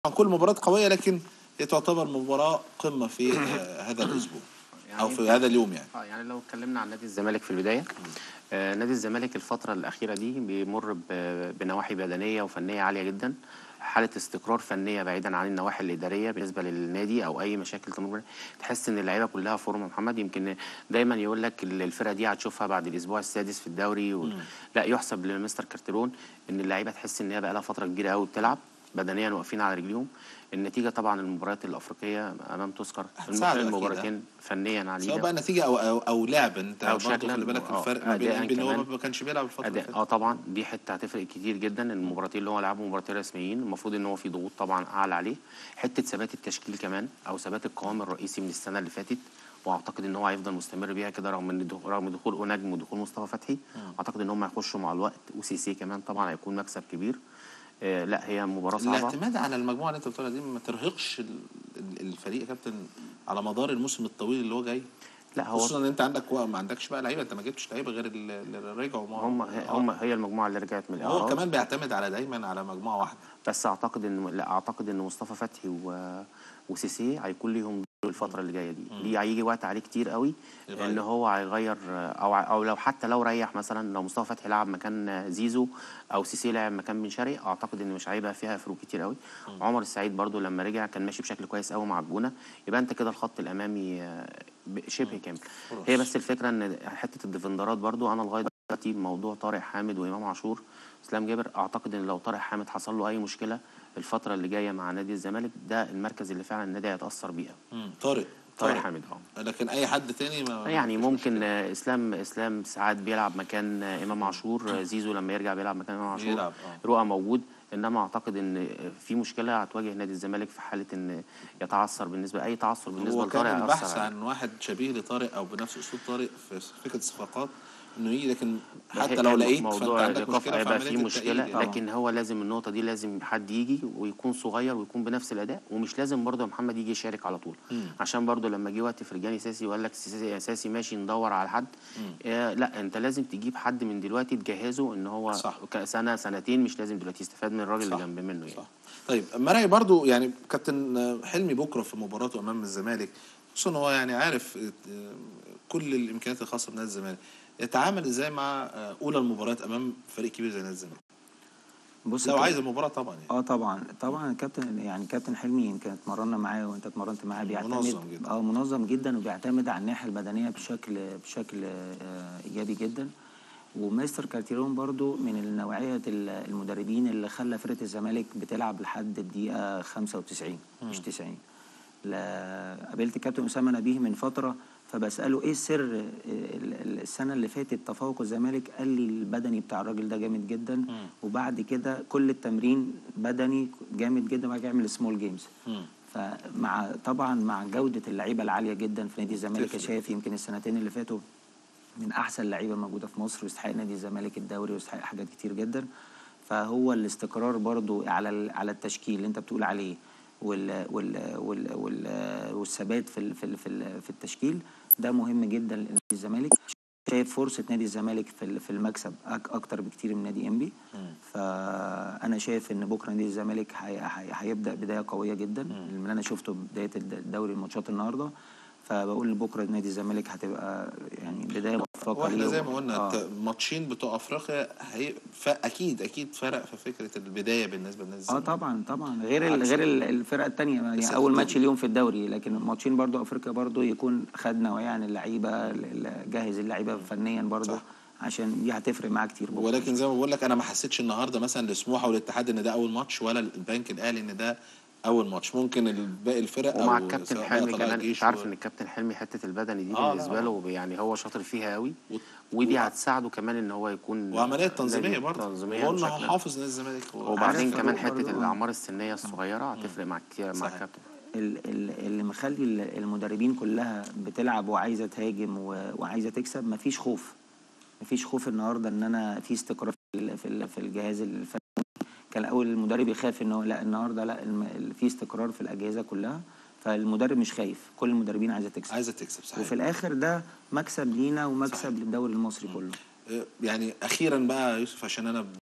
كل مباراة قوية لكن هي تعتبر مباراة قمة في آه، هذا الأسبوع أو في هذا اليوم يعني اه يعني لو اتكلمنا عن نادي الزمالك في البدايه آه نادي الزمالك الفتره الاخيره دي بيمر ب- بنواحي بدنيه وفنيه عاليه جدا حاله استقرار فنيه بعيدا عن النواحي الاداريه بالنسبه للنادي او اي مشاكل تمر بيها. تحس ان اللعيبه كلها فورمه محمد يمكن دايما يقول لك ال- الفرقه دي هتشوفها بعد الاسبوع السادس في الدوري و... لا يحسب لمستر كارتيرون ان اللعيبه تحس ان هي بقى لها فتره كبيره قوي بتلعب بدنيا واقفين على رجليهم النتيجه طبعا المباريات الافريقيه امام تذكر هتساعده أكيد، المباراتين فنيا على سواء بقى نتيجة أو أو, أو لعب أنت أو برضه شكلاً خلي بالك أو الفرق ما بين أداءً إنبي إن هو كمان. ما كانش بيلعب الفترة اللي أداء فاتت اه طبعا دي حته هتفرق كتير جدا المباراتين اللي هو لعبهم مباراتين رسميين المفروض ان هو في ضغوط طبعا اعلى عليه حته ثبات التشكيل كمان او ثبات القوام الرئيسي من السنه اللي فاتت واعتقد ان هو هيفضل مستمر بيها كده رغم ان دخ- رغم دخول اوناجم ودخول مصطفى فتحي اعتقد ان هم هيخشوا مع الوقت وسيسي كمان طبعا هيكون مكسب كبير آه لا هي مباراه صعبه الاعتماد على المجموعة اللي أنت بتقولها دي ما ترهقش ال- ال- الفريق يا كابتن على مدار الموسم الطويل اللي هو جاي لا هو خصوصا ان انت عندك و- ما عندكش بقى لعيبه انت ما جبتش لعيبه غير ال- اللي رجعوا ما- هم هم هي المجموعه اللي رجعت من هو الاعراض كمان بيعتمد على دايما على مجموعه واحده بس اعتقد ان لا اعتقد ان مصطفى فتحي و... وسيسي هيكون ليهم دور الفتره اللي جايه دي دي هيجي وقت عليه كتير قوي يغير. ان هو هيغير او او لو حتى لو ريح مثلا لو مصطفى فتحي لعب مكان زيزو او سيسي لعب مكان بن شرقي اعتقد ان مش هيبقى فيها فروق كتير قوي عمر السعيد برضو لما رجع كان ماشي بشكل كويس قوي مع الجونه يبقى انت كده الخط الامامي آه، ب- شبه كامل هي بس الفكره ان حته الديفندرات برضو انا لغايه دلوقتي موضوع طارق حامد وامام عاشور اسلام جابر اعتقد ان لو طارق حامد حصل له اي مشكله الفتره اللي جايه مع نادي الزمالك ده المركز اللي فعلا النادي هيتاثر بيه أوي. مم. طارق طارق حامد اه لكن اي حد تاني ما يعني ممكن آه، اسلام اسلام ساعات بيلعب مكان آه، امام عاشور آه، زيزو لما يرجع بيلعب مكان امام عاشور بيلعب، آه. رؤى موجود انما اعتقد ان في مشكله هتواجه نادي الزمالك في حاله ان يتعثر بالنسبه اي تعثر بالنسبه هو كان لطارق البحث هيأثر عليه. عن واحد شبيه لطارق او بنفس اسلوب طارق في فكره الصفقات انه يجي لكن هي- حتى لو هي لقيت فانت موضوع عندك الايقاف مشكله في هيبقى عمليه فيه مشكله التأهيل. لكن هو لازم النقطه دي لازم حد يجي ويكون صغير ويكون بنفس الاداء ومش لازم برضه يا محمد يجي يشارك على طول عشان برضه لما جه وقت فرجاني ساسي وقال لك ساسي, ساسي ماشي ندور على حد آه لا انت لازم تجيب حد من دلوقتي تجهزه ان هو صح. ك- سنه سنتين مش لازم دلوقتي يستفاد من الراجل اللي صح. جنب منه يعني صح طيب مرعي برضو يعني كابتن حلمي بكره في مباراته امام الزمالك خصوصا إن هو يعني عارف آه، كل الامكانيات الخاصه بنادي الزمالك يتعامل ازاي مع آه، اولى المباريات امام فريق كبير زي نادي الزمالك بص لو كده- عايز المباراه طبعا يعني اه طبعا طبعا الكابتن يعني كابتن حلمي يمكن اتمرنا معاه وانت اتمرنت معاه بيعتمد منظم جدا. اه منظم جدا وبيعتمد على الناحيه البدنيه بشكل بشكل آه ايجابي جدا ومستر كارتيرون برضو من النوعيه ال- المدربين اللي خلى فرقه الزمالك بتلعب لحد الدقيقه 95 مش 90 لا قابلت كابتن اسامه نبيه من فتره فبساله ايه السر ال- ال- السنه اللي فاتت تفوق الزمالك قال لي البدني بتاع الراجل ده جامد جدا وبعد كده كل التمرين بدني جامد جدا وبعد كده يعمل سمول جيمز فمع طبعا مع جوده اللعيبه العاليه جدا في نادي الزمالك تفرق. شايف يمكن السنتين اللي فاتوا من احسن لعيبه موجوده في مصر ويستحق نادي الزمالك الدوري ويستحق حاجات كتير جدا فهو الاستقرار برضو على ال- على التشكيل اللي انت بتقول عليه وال وال وال وال والثبات في ال- في ال- في ال- في التشكيل ده مهم جدا لنادي الزمالك شايف فرصه نادي الزمالك في ال- في المكسب أك اكتر بكتير من نادي انبي فانا شايف ان بكره نادي الزمالك هي- هي- هيبدا بدايه قويه جدا من اللي انا شفته بدايه الدوري الماتشات النهارده فبقول ان بكره نادي الزمالك هتبقى يعني بدايه موفقه واحنا ليه. زي ما قلنا آه. الت- الماتشين بتوع افريقيا هي ف... اكيد اكيد فرق في فكره البدايه بالنسبه لنادي اه الزمالك طبعا طبعا غير ال- عكس غير ال- الفرق التانية بس يعني اول الت- ماتش اليوم في الدوري لكن ماتشين برضو افريقيا برضو يكون خد نوعيه عن اللعيبه ال- ال- جهز اللعيبه فنيا برضو صح. عشان دي هتفرق معاه كتير بكره ولكن زي ما بقول لك انا ما حسيتش النهارده مثلا لسموحه والاتحاد ان ده اول ماتش ولا البنك الاهلي ان ده اول ماتش ممكن ال- باقي الفرق ومع أو الكابتن سواء حلمي بقى طلائع كمان الجيش انت عارف و- ان الكابتن حلمي حته البدني دي آه، بالنسبه لا. له يعني هو شاطر فيها قوي و- ودي و- هتساعده كمان ان هو يكون وعمليه تنظيميه نادي برضه تنظيميه قلنا بشكل- حافظ نادي الزمالك وبعدين عارف كمان فاروق حته برضو، آه. الاعمار السنيه الصغيره هتفرق مع الك- مع صحيح. الكابتن ال- ال- اللي مخلي ال- المدربين كلها بتلعب وعايزه تهاجم و- وعايزه تكسب مفيش خوف مفيش خوف النهارده ان انا في استقرار في ال- في ال- في الجهاز الفني كان الاول المدرب يخاف ان هو لا النهارده لا الم- ال- في استقرار في الاجهزه كلها فالمدرب مش خايف كل المدربين عايزه تكسب عايزه تكسب صحيح وفي الاخر ده مكسب لينا ومكسب صحيح. للدوري المصري كله آه، يعني اخيرا بقى يا يوسف عشان انا